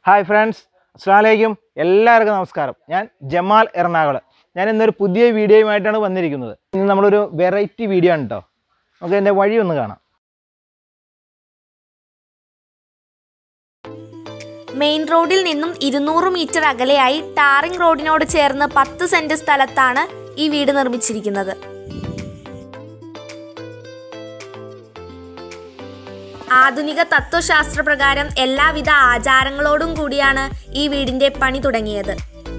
hi friends അസ്സാമലൈക്കും എല്ലാവർക്കും നമസ്കാരം ഞാൻ ജമാൽ എറണാകുളം ഞാൻ ഇന്നൊരു പുതിയ വീഡിയോയുമായിട്ടാണ് വന്നിരിക്കുന്നത് ഇന്ന് നമ്മളൊരു വെറൈറ്റി വീഡിയോ ആണ് കേട്ടോ നമുക്ക് എൻ്റെ വഴി ഒന്ന് കാണാം മെയിൻ റോഡിൽ നിന്നും ഇരുന്നൂറ് മീറ്റർ അകലെയായി ടാറിംഗ് റോഡിനോട് ചേർന്ന് പത്ത് സെന്റ് സ്ഥലത്താണ് ഈ വീട് നിർമ്മിച്ചിരിക്കുന്നത് ആധുനിക തത്വശാസ്ത്രപ്രകാരം എല്ലാവിധ ആചാരങ്ങളോടും കൂടിയാണ് ഈ വീടിന്റെ പണി തുടങ്ങിയത്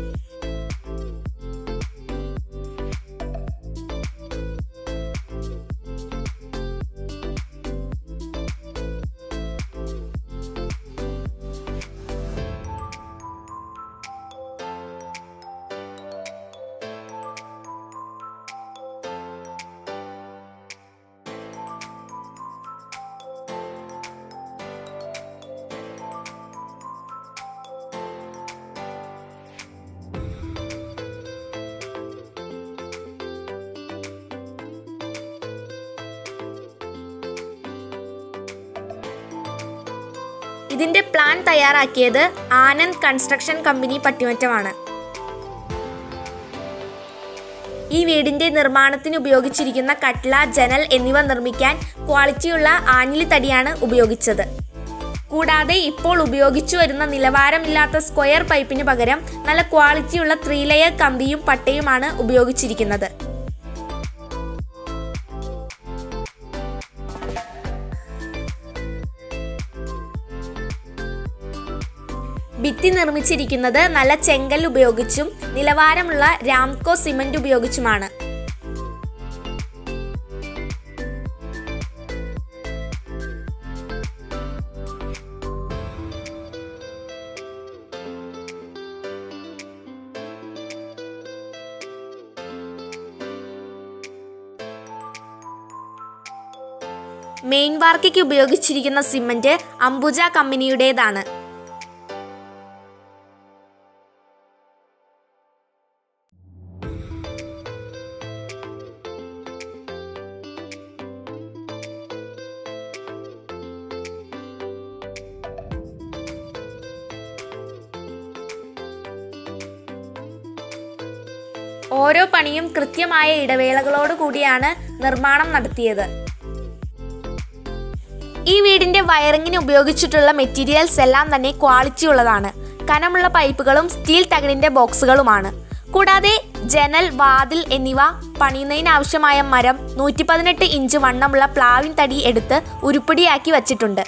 ഇതിന്റെ പ്ലാൻ തയ്യാറാക്കിയത് ആനന്ദ് കൺസ്ട്രക്ഷൻ കമ്പനി പട്ടിമറ്റമാണ് ഈ വീടിന്റെ നിർമ്മാണത്തിന് ഉപയോഗിച്ചിരിക്കുന്ന കട്ട്ല ജനൽ എന്നിവ നിർമ്മിക്കാൻ ക്വാളിറ്റിയുള്ള ആഞ്ഞിലി തടിയാണ് ഉപയോഗിച്ചത് കൂടാതെ ഇപ്പോൾ ഉപയോഗിച്ചു വരുന്ന നിലവാരമില്ലാത്ത സ്ക്വയർ പൈപ്പിന് പകരം നല്ല ക്വാളിറ്റിയുള്ള ത്രീ ലെയർ കമ്പിയും പട്ടയുമാണ് ഉപയോഗിച്ചിരിക്കുന്നത് ഭിത്തി നിർമ്മിച്ചിരിക്കുന്നത് നല്ല ചെങ്കൽ ഉപയോഗിച്ചും നിലവാരമുള്ള രാംകോ സിമന്റ് ഉപയോഗിച്ചുമാണ് മെയിൻ വാർക്കയ്ക്ക് ഉപയോഗിച്ചിരിക്കുന്ന സിമന്റ് അംബുജ കമ്പനിയുടേതാണ് ഓരോ പണിയും കൃത്യമായ ഇടവേളകളോട് കൂടിയാണ് നിർമ്മാണം നടത്തിയത് ഈ വീടിന്റെ വയറിങ്ങിന് ഉപയോഗിച്ചിട്ടുള്ള മെറ്റീരിയൽസ് എല്ലാം തന്നെ ക്വാളിറ്റി ഉള്ളതാണ് കനമുള്ള പൈപ്പുകളും സ്റ്റീൽ തകിടിന്റെ ബോക്സുകളുമാണ് കൂടാതെ ജനൽ വാതിൽ എന്നിവ പണിയുന്നതിനാവശ്യമായ മരം നൂറ്റി പതിനെട്ട് ഇഞ്ച് വണ്ണമുള്ള പ്ലാവിൻ തടി എടുത്ത് ഉരുപ്പിടിയാക്കി വച്ചിട്ടുണ്ട്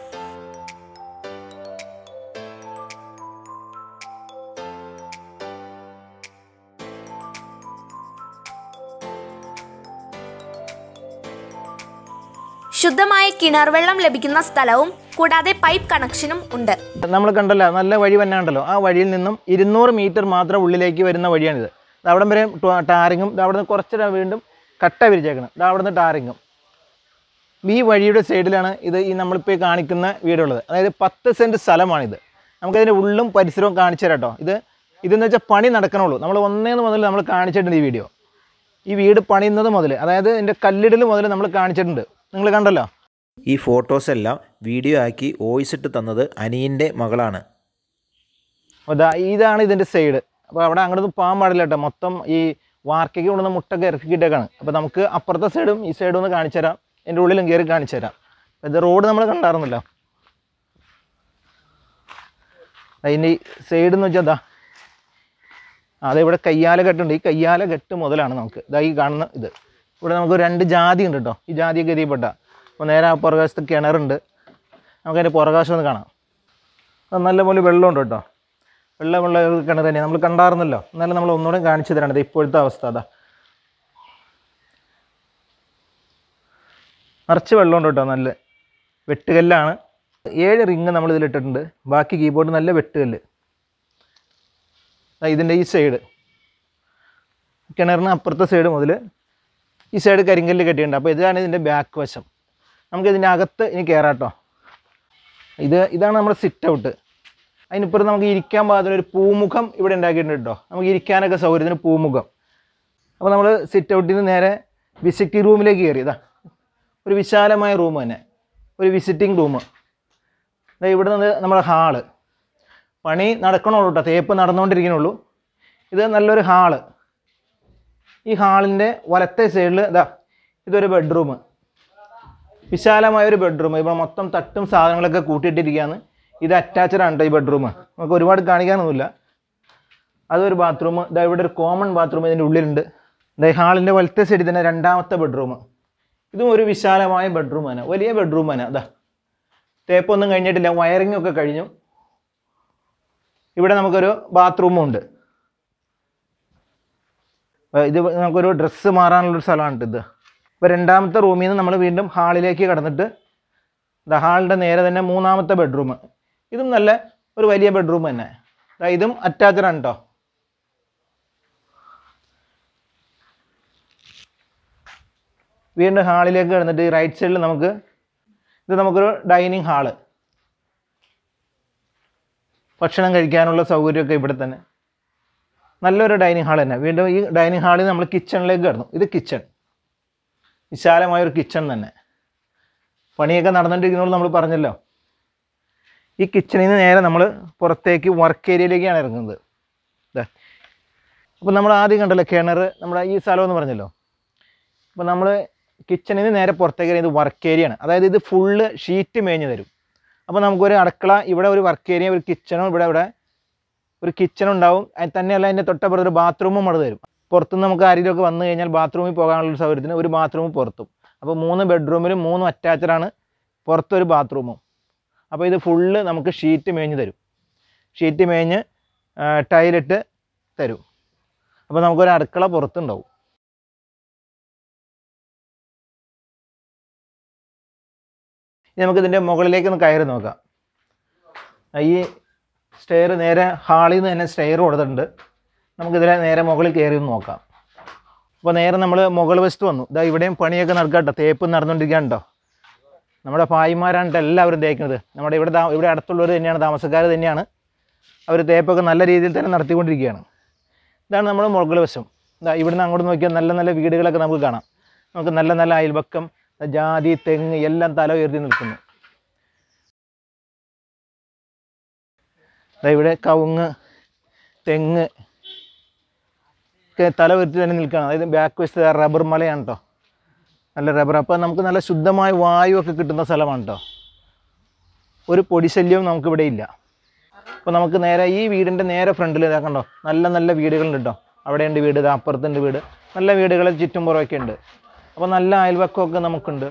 ശുദ്ധമായ കിണർ വെള്ളം ലഭിക്കുന്ന സ്ഥലവും കൂടാതെ പൈപ്പ് കണക്ഷനും ഉണ്ട് നമ്മൾ കണ്ടല്ലോ നല്ല വഴി തന്നെ ഉണ്ടല്ലോ ആ വഴിയിൽ നിന്നും ഇരുന്നൂറ് മീറ്റർ മാത്രം ഉള്ളിലേക്ക് വരുന്ന വഴിയാണിത് ഇത് അവിടം വരെ ട- ടാറിങ്ങും ഇത് അവിടെ നിന്ന് കുറച്ച് വീണ്ടും കട്ട വിരിച്ചേക്കണം ഇത് അവിടെ നിന്ന് ടാറിങ്ങും ഈ വഴിയുടെ സൈഡിലാണ് ഇത് ഈ നമ്മളിപ്പോൾ ഈ കാണിക്കുന്ന വീടുള്ളത് അതായത് പത്ത് സെൻറ്റ് സ്ഥലമാണിത് നമുക്കതിൻ്റെ ഉള്ളും പരിസരവും കാണിച്ചു തരാം കേട്ടോ ഇത് ഇതെന്ന് വെച്ചാൽ പണി നടക്കണുള്ളൂ നമ്മൾ ഒന്നേന്ന് മുതൽ നമ്മൾ കാണിച്ചിട്ടുണ്ട് ഈ വീഡിയോ ഈ വീട് പണിയുന്നത് മുതൽ അതായത് ഇതിൻ്റെ കല്ലിടൽ മുതൽ നമ്മൾ കാണിച്ചിട്ടുണ്ട് നിങ്ങൾ കണ്ടല്ലോ ഈ ഫോട്ടോസ് എല്ലാം വീഡിയോ ആക്കി വോയിസ് ഇട്ട് തന്നത് അനിയൻ്റെ മകളാണ് അപ്പോൾ ദാ ഇതാണ് ഇതിൻ്റെ സൈഡ് അപ്പോൾ അവിടെ അങ്ങോട്ടൊന്നും പോകാൻ പാടില്ല കേട്ടോ മൊത്തം ഈ വാർക്കയ്ക്ക് കൊണ്ടുവന്ന മുട്ടൊക്കെ ഇറക്കിയിട്ടേക്കാണ് അപ്പോൾ നമുക്ക് അപ്പുറത്തെ സൈഡും ഈ സൈഡും ഒന്ന് കാണിച്ചു തരാം എൻ്റെ ഉള്ളിലും കയറി കാണിച്ചു തരാം അപ്പോൾ ഇത് റോഡ് നമ്മൾ കണ്ടായിരുന്നല്ലോ അതിൻ്റെ ഈ സൈഡ് എന്ന് വെച്ചാൽ ദാ അതെ ഇവിടെ കയ്യാല കെട്ടുണ്ട് ഈ കയ്യാല കെട്ട് മുതലാണ് നമുക്ക് ഇതാ ഈ കാണുന്ന ഇത് ഇവിടെ നമുക്ക് രണ്ട് ജാതി ഉണ്ട് കേട്ടോ ഈ ജാതിയൊക്കെ എതിയപ്പെട്ട അപ്പോൾ നേരെ ആ പുറകാശത്ത് കിണറുണ്ട് നമുക്കതിൻ്റെ പുറകാശം ഒന്ന് കാണാം അത് നല്ലപോലെ വെള്ളമുണ്ട് കേട്ടോ വെള്ളമുള്ള ഒരു കിണർ തന്നെ നമ്മൾ കണ്ടായിരുന്നല്ലോ എന്നാലും നമ്മൾ ഒന്നുകൂടെ കാണിച്ചു തരാണ് ഇത് ഇപ്പോഴത്തെ അവസ്ഥ അതാ നിറച്ച് വെള്ളമുണ്ട് കേട്ടോ നല്ല വെട്ടുകല്ലാണ് ഏഴ് റിങ് നമ്മൾ ഇതിലിട്ടിട്ടുണ്ട് ബാക്കി കീബോർഡ് നല്ല വെട്ടുകല്ല് ദാ ഇതിൻ്റെ ഈ സൈഡ് കിണറിന് അപ്പുറത്തെ സൈഡ് മുതൽ ഈ സൈഡ് കരിങ്കല്ല് കെട്ടിയിട്ടുണ്ട് അപ്പോൾ ഇതാണ് ഇതിൻ്റെ ബാക്ക് വശം നമുക്ക് ഇതിൻ്റെ അകത്ത് ഇനി കയറാം കേട്ടോ ഇത് ഇതാണ് നമ്മുടെ സിറ്റ് ഔട്ട് അതിനിപ്പുറം നമുക്ക് ഇരിക്കാൻ പാകത്തിന് ഒരു പൂമുഖം ഇവിടെ ഉണ്ടാക്കിയിട്ടുണ്ട് കേട്ടോ നമുക്ക് ഇരിക്കാനൊക്കെ സൗകര്യത്തിന് പൂമുഖം അപ്പോൾ നമ്മൾ സിറ്റ് ഔട്ടിൽ നിന്ന് നേരെ വിസിറ്റിംഗ് റൂമിലേക്ക് കയറി ഇതാ ഒരു വിശാലമായ റൂം തന്നെ ഒരു വിസിറ്റിംഗ് റൂം ഇവിടെ നിന്ന് നമ്മുടെ ഹാള് പണി നടക്കണുള്ളൂ കേട്ടോ തേപ്പ് നടന്നുകൊണ്ടിരിക്കണുള്ളൂ ഇത് നല്ലൊരു ഹാള് ഈ ഹാളിൻ്റെ വലത്തെ സൈഡിൽ ഇതാ ഇതൊരു ബെഡ്റൂം വിശാലമായ ഒരു ബെഡ്റൂം ഇവിടെ മൊത്തം തട്ടും സാധനങ്ങളൊക്കെ കൂട്ടിയിട്ടിരിക്കുകയാണ് ഇത് അറ്റാച്ച്ഡ് ആണ് കേട്ടോ ഈ ബെഡ്റൂം നമുക്ക് ഒരുപാട് കാണിക്കാനൊന്നുമില്ല അതൊരു ബാത്റൂം ഇതാ ഇവിടെ ഒരു കോമൺ ബാത്റൂം ഇതിൻ്റെ ഉള്ളിലുണ്ട് ഇതാ ഈ ഹാളിൻ്റെ വലത്തെ സൈഡിൽ തന്നെ രണ്ടാമത്തെ ബെഡ്റൂം ഇതും ഒരു വിശാലമായ ബെഡ്റൂം തന്നെ വലിയ ബെഡ്റൂം തന്നെ അതാ തേപ്പൊന്നും കഴിഞ്ഞിട്ടില്ല വയറിംഗ് ഒക്കെ കഴിഞ്ഞു ഇവിടെ നമുക്കൊരു ബാത്റൂമും ഉണ്ട് ഏർ ഇത് നമുക്കൊരു ഡ്രസ്സ് മാറാനുള്ളൊരു സ്ഥലമാണ് ഇത് ഇപ്പോൾ രണ്ടാമത്തെ റൂമിൽ നിന്ന് നമ്മൾ വീണ്ടും ഹാളിലേക്ക് കടന്നിട്ട് ദ ഹാളിൻ്റെ നേരെ തന്നെ മൂന്നാമത്തെ ബെഡ്റൂം ഇതും നല്ല ഒരു വലിയ ബെഡ്റൂം തന്നെ ദാ ഇതും അറ്റാച്ച്ഡ് ആണ് കേട്ടോ വീണ്ടും ഹാളിലേക്ക് കിടന്നിട്ട് ഈ റൈറ്റ് സൈഡിൽ നമുക്ക് ഇത് നമുക്കൊരു ഡൈനിങ് ഹാള് ഭക്ഷണം കഴിക്കാനുള്ള സൗകര്യമൊക്കെ ഇവിടെ തന്നെ നല്ലൊരു ഡൈനിങ് ഹാൾ തന്നെ വീണ്ടും ഈ ഡൈനിങ് ഹാളിൽ നമ്മൾ കിച്ചണിലേക്ക് കടന്നു ഇത് കിച്ചൺ വിശാലമായ ഒരു കിച്ചൺ തന്നെ പണിയൊക്കെ നടന്നുകൊണ്ടിരിക്കുന്നപ്പോൾ നമ്മൾ പറഞ്ഞല്ലോ ഈ കിച്ചണിൽ നിന്ന് നേരെ നമ്മൾ പുറത്തേക്ക് വർക്ക് ഏരിയയിലേക്കാണ് ഇറങ്ങുന്നത് ഇതാ അപ്പോൾ നമ്മൾ ആദ്യം കണ്ടല്ലോ കിണർ നമ്മുടെ ഈ സ്ഥലം എന്ന് പറഞ്ഞല്ലോ അപ്പോൾ നമ്മൾ കിച്ചണിൽ നിന്ന് നേരെ പുറത്തേക്ക് ഇറങ്ങി ഇത് വർക്ക് ഏരിയ ആണ് അതായത് ഇത് ഫുള്ള് ഷീറ്റ് മേഞ്ഞ് തരും അപ്പോൾ നമുക്കൊരു അടുക്കള ഇവിടെ ഒരു വർക്ക് ഏരിയ ഒരു കിച്ചണും ഇവിടെ ഇവിടെ ഒരു കിച്ചൺ ഉണ്ടാവും അത് തന്നെയല്ല അതിൻ്റെ തൊട്ടപ്പുറത്ത് ഒരു ബാത്റൂമും അവിടെ തരും പുറത്തുനിന്ന് നമുക്ക് ആരെങ്കിലുമൊക്കെ വന്നു കഴിഞ്ഞാൽ ബാത്റൂമിൽ പോകാനുള്ള സൗകര്യത്തിന് ഒരു ബാത്റൂം പുറത്തും അപ്പോൾ മൂന്ന് ബെഡ്റൂമിലും മൂന്നും അറ്റാച്ചഡാണ് പുറത്തൊരു ബാത്റൂമും അപ്പോൾ ഇത് ഫുള്ള് നമുക്ക് ഷീറ്റ് മേഞ്ഞ് തരും ഷീറ്റ് മേഞ്ഞ് ടൈലിട്ട് തരും അപ്പോൾ നമുക്കൊരു അടുക്കള പുറത്തുണ്ടാവും ഇനി നമുക്ക് ഇതിൻ്റെ മുകളിലേക്ക് ഒന്ന് കയറി നോക്കാം ഈ സ്റ്റെയർ നേരെ ഹാളിൽ നിന്ന് തന്നെ സ്റ്റെയർ കൊടുത്തിട്ടുണ്ട് നമുക്കിതിലെ നേരെ മുകളിൽ കയറി ഒന്ന് നോക്കാം അപ്പോൾ നേരെ നമ്മൾ മുകൾ വശത്ത് വന്നു ഇതാ ഇവിടെയും പണിയൊക്കെ നടക്കട്ടോ തേപ്പ് നടന്നുകൊണ്ടിരിക്കുകയാണോ നമ്മുടെ ഭായിമാരാണ് ട്ടോ എല്ലാവരും തേക്കുന്നത് നമ്മുടെ ഇവിടെ താ- ഇവിടെ അടുത്തുള്ളവർ തന്നെയാണ് താമസക്കാർ തന്നെയാണ് അവർ തേപ്പൊക്കെ നല്ല രീതിയിൽ തന്നെ നടത്തിക്കൊണ്ടിരിക്കുകയാണ് ഇതാണ് നമ്മുടെ മുകൾ വശം ഇതാ ഇവിടുന്ന് അങ്ങോട്ട് നോക്കിയാൽ നല്ല നല്ല വീടുകളൊക്കെ നമുക്ക് കാണാം നമുക്ക് നല്ല നല്ല അയൽപക്കം ജാതി തെങ്ങ് എല്ലാം തല ഉയർത്തി നിൽക്കുന്നു ദാ ഇവിടെ കവുങ്ങ് തെങ്ങ് ഒക്കെ തല ഉയർത്തി തന്നെ നിൽക്കുകയാണ് അതായത് ബാക്ക് വശത്ത് റബ്ബർ മലയാണ് കേട്ടോ നല്ല റബ്ബർ അപ്പോൾ നമുക്ക് നല്ല ശുദ്ധമായ വായുവൊക്കെ കിട്ടുന്ന സ്ഥലമാണ് കേട്ടോ ഒരു പൊടിശല്യവും നമുക്കിവിടെ ഇല്ല അപ്പോൾ നമുക്ക് നേരെ ഈ വീടിൻ്റെ നേരെ ഫ്രണ്ടിൽ ഇതാ കണ്ടോ നല്ല നല്ല വീടുകളുണ്ട് കേട്ടോ അവിടെയുണ്ട് വീട് ഇതാ അപ്പുറത്തുണ്ട് വീട് നല്ല വീടുകൾ ചുറ്റുംപുറമൊക്കെ ഉണ്ട് അപ്പോൾ നല്ല അയൽവക്കമൊക്കെ നമുക്കുണ്ട്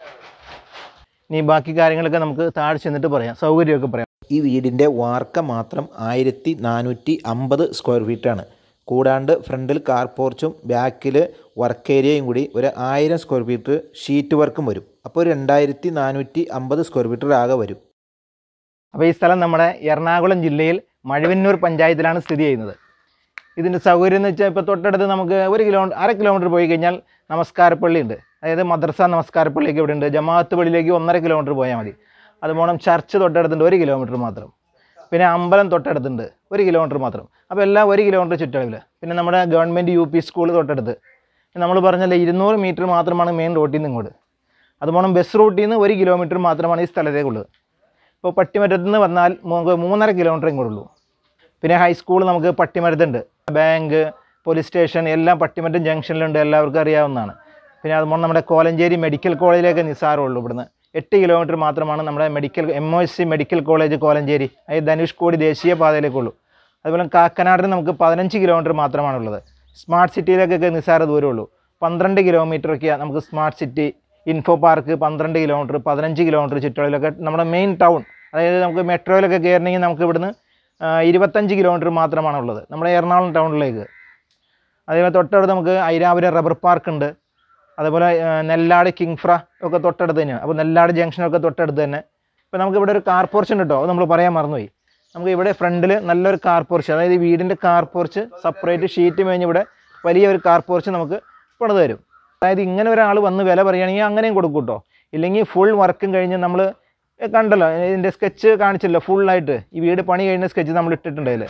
ഇനി ബാക്കി കാര്യങ്ങളൊക്കെ നമുക്ക് താഴെ ചെന്നിട്ട് പറയാം സൗകര്യമൊക്കെ പറയാം ഈ വീടിൻ്റെ വാർക്ക മാത്രം ആയിരത്തി നാനൂറ്റി അമ്പത് സ്ക്വയർ ഫീറ്റാണ് കൂടാണ്ട് ഫ്രണ്ടിൽ കാർ പോർച്ചും ബാക്കിൽ വർക്ക് ഏരിയയും കൂടി ഒരു ആയിരം സ്ക്വയർ ഫീറ്റ് ഷീറ്റ് വർക്കും വരും അപ്പോൾ ഒരു രണ്ടായിരത്തി നാനൂറ്റി അമ്പത് സ്ക്വയർ ഫീറ്റർ ആകെ വരും അപ്പോൾ ഈ സ്ഥലം നമ്മുടെ എറണാകുളം ജില്ലയിൽ മഴവന്നൂർ പഞ്ചായത്തിലാണ് സ്ഥിതി ചെയ്യുന്നത് ഇതിൻ്റെ സൗകര്യം എന്ന് വെച്ചാൽ ഇപ്പോൾ തൊട്ടടുത്ത് നമുക്ക് ഒരു കിലോ അര കിലോമീറ്റർ പോയി കഴിഞ്ഞാൽ നമസ്കാരപ്പള്ളി ഉണ്ട് അതായത് മദ്രസ നമസ്കാരപ്പള്ളിയൊക്കെ ഇവിടെ ഉണ്ട് ജമാഅത്ത് പള്ളിയിലേക്ക് ഒന്നര കിലോമീറ്റർ പോയാൽ മതി അതുപോലെ ചർച്ച് തൊട്ടടുത്തുണ്ട് ഒരു കിലോമീറ്റർ മാത്രം പിന്നെ അമ്പലം തൊട്ടടുത്തുണ്ട് ഒരു കിലോമീറ്റർ മാത്രം അപ്പോൾ എല്ലാം ഒരു കിലോമീറ്റർ ചുറ്റളവിൽ പിന്നെ നമ്മുടെ ഗവൺമെൻറ് യു പി സ്കൂൾ തൊട്ടടുത്ത് നമ്മൾ പറഞ്ഞല്ലോ ഇരുന്നൂറ് മീറ്റർ മാത്രമാണ് മെയിൻ റോട്ടിൽ നിന്ന് ഇങ്ങോട്ട് അതുപോലെ ബസ് റൂട്ടിൽ നിന്ന് ഒരു കിലോമീറ്റർ മാത്രമാണ് ഈ സ്ഥലത്തേക്കുള്ളത് ഇപ്പോൾ പട്ടിമറ്റത്ത് നിന്ന് വന്നാൽ നമുക്ക് മൂന്നര കിലോമീറ്റർ ഇങ്ങോട്ടുള്ളൂ പിന്നെ ഹൈസ്കൂൾ നമുക്ക് പട്ടിമരത്തുണ്ട് ബാങ്ക് പോലീസ് സ്റ്റേഷൻ എല്ലാം പട്ടിമറ്റം ജംഗ്ഷനിലുണ്ട് എല്ലാവർക്കും അറിയാവുന്നതാണ് പിന്നെ അതുപോലെ നമ്മുടെ കോലഞ്ചേരി മെഡിക്കൽ കോളേജിലേക്ക് നിസ്സാരമുള്ളൂ ഇവിടുന്ന് എട്ട് കിലോമീറ്റർ മാത്രമാണ് നമ്മുടെ medical M O S C medical college Kolenchery അതായത് ധനുഷ്കോടി ദേശീയ പാതയിലേക്കുള്ളൂ അതുപോലെ കാക്കനാടിന് നമുക്ക് പതിനഞ്ച് കിലോമീറ്റർ മാത്രമാണുള്ളത് സ്മാർട്ട് സിറ്റിയിലേക്കൊക്കെ നിസ്സാര ദൂരമുള്ളൂ പന്ത്രണ്ട് കിലോമീറ്ററൊക്കെയാണ് നമുക്ക് സ്മാർട്ട് സിറ്റി ഇൻഫോ പാർക്ക് പന്ത്രണ്ട് കിലോമീറ്റർ പതിനഞ്ച് കിലോമീറ്റർ ചുറ്റളവിലൊക്കെ നമ്മുടെ മെയിൻ ടൗൺ അതായത് നമുക്ക് മെട്രോയിലൊക്കെ കയറണമെങ്കിൽ നമുക്ക് ഇവിടുന്ന് ആ, ഇരുപത്തഞ്ച് കിലോമീറ്റർ മാത്രമാണ് ഉള്ളത് നമ്മുടെ എറണാകുളം ടൗണിലേക്ക് അതേപോലെ തൊട്ടടുത്ത് നമുക്ക് ഐരാപുരം റബ്ബർ പാർക്ക് ഉണ്ട് അതുപോലെ ആ, നെല്ലാട് കിങ്ഫ്ര ഒക്കെ തൊട്ടടുത്ത് തന്നെയാണ് അപ്പോൾ നെല്ലാട് ജംഗ്ഷനൊക്കെ തൊട്ടടുത്ത് തന്നെ ഇപ്പോൾ നമുക്ക് ഇവിടെ ഒരു കാർ പോർച്ച് ഉണ്ട് കേട്ടോ അത് നമ്മൾ പറയാൻ മറന്നുപോയി നമുക്ക് ഇവിടെ ഫ്രണ്ടിൽ നല്ലൊരു കാർ പോർച്ച് അതായത് ഈ വീടിൻ്റെ കാർ പോർച്ച് സെപ്പറേറ്റ് ഷീറ്റ് മേഞ്ഞ് ഇവിടെ വലിയ ഒരു കാർ പോർച്ച് നമുക്ക് പണിത് തരും അതായത് ഇങ്ങനെ ഒരാൾ വന്ന് വില പറയുകയാണെങ്കിൽ അങ്ങനെയും കൊടുക്കും കേട്ടോ ഇല്ലെങ്കിൽ ഫുൾ വർക്കും കഴിഞ്ഞ് നമ്മൾ കണ്ടല്ലോ ഇതിൻ്റെ സ്കെച്ച് കാണിച്ചല്ലോ ഫുള്ളായിട്ട് ഈ വീട് പണി കഴിഞ്ഞ സ്കെച്ച് നമ്മൾ ഇട്ടിട്ടുണ്ട് അതിൽ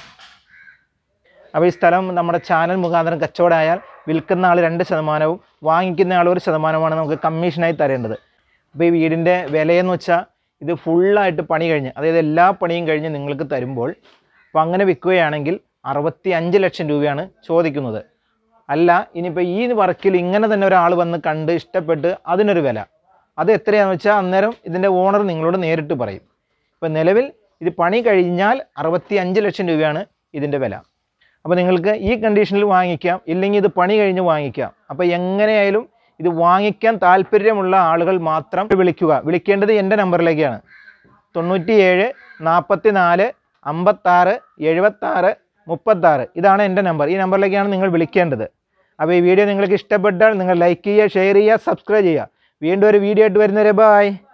അപ്പോൾ ഈ സ്ഥലം നമ്മുടെ ചാനൽ മുഖാന്തരം കച്ചവടമായാൽ വിൽക്കുന്ന ആൾ രണ്ട് ശതമാനവും വാങ്ങിക്കുന്ന ആൾ ഒരു ശതമാനവുമാണ് നമുക്ക് കമ്മീഷനായി തരേണ്ടത് അപ്പോൾ ഈ വീടിൻ്റെ വിലയെന്ന് വെച്ചാൽ ഇത് ഫുള്ളായിട്ട് പണി കഴിഞ്ഞ് അതായത് എല്ലാ പണിയും കഴിഞ്ഞ് നിങ്ങൾക്ക് തരുമ്പോൾ അപ്പോൾ അങ്ങനെ വിൽക്കുകയാണെങ്കിൽ അറുപത്തി അഞ്ച് ലക്ഷം രൂപയാണ് ചോദിക്കുന്നത് അല്ല ഇനിയിപ്പോൾ ഈ വർക്കിൽ ഇങ്ങനെ തന്നെ ഒരാൾ വന്ന് കണ്ട് ഇഷ്ടപ്പെട്ട് അതിനൊരു വില അത് എത്രയാണെന്ന് വെച്ചാൽ അന്നേരം ഇതിൻ്റെ ഓണർ നിങ്ങളോട് നേരിട്ട് പറയും ഇപ്പോൾ നിലവിൽ ഇത് പണി കഴിഞ്ഞാൽ അറുപത്തി അഞ്ച് ലക്ഷം രൂപയാണ് ഇതിൻ്റെ വില അപ്പോൾ നിങ്ങൾക്ക് ഈ കണ്ടീഷനിൽ വാങ്ങിക്കാം ഇല്ലെങ്കിൽ ഇത് പണി കഴിഞ്ഞ് വാങ്ങിക്കാം അപ്പോൾ എങ്ങനെയായാലും ഇത് വാങ്ങിക്കാൻ താല്പര്യമുള്ള ആളുകൾ മാത്രം വിളിക്കുക വിളിക്കേണ്ടത് എൻ്റെ നമ്പറിലേക്കാണ് തൊണ്ണൂറ്റിയേഴ് നാൽപ്പത്തി നാല് അമ്പത്താറ് എഴുപത്താറ് മുപ്പത്താറ് ഇതാണ് എൻ്റെ നമ്പർ ഈ നമ്പറിലേക്കാണ് നിങ്ങൾ വിളിക്കേണ്ടത് അപ്പോൾ ഈ വീഡിയോ നിങ്ങൾക്ക് ഇഷ്ടപ്പെട്ടാൽ നിങ്ങൾ ലൈക്ക് ചെയ്യുക ഷെയർ ചെയ്യുക സബ്സ്ക്രൈബ് ചെയ്യുക വീണ്ടും ഒരു വീഡിയോ ആയിട്ട് വരുന്നവരെ ബായ്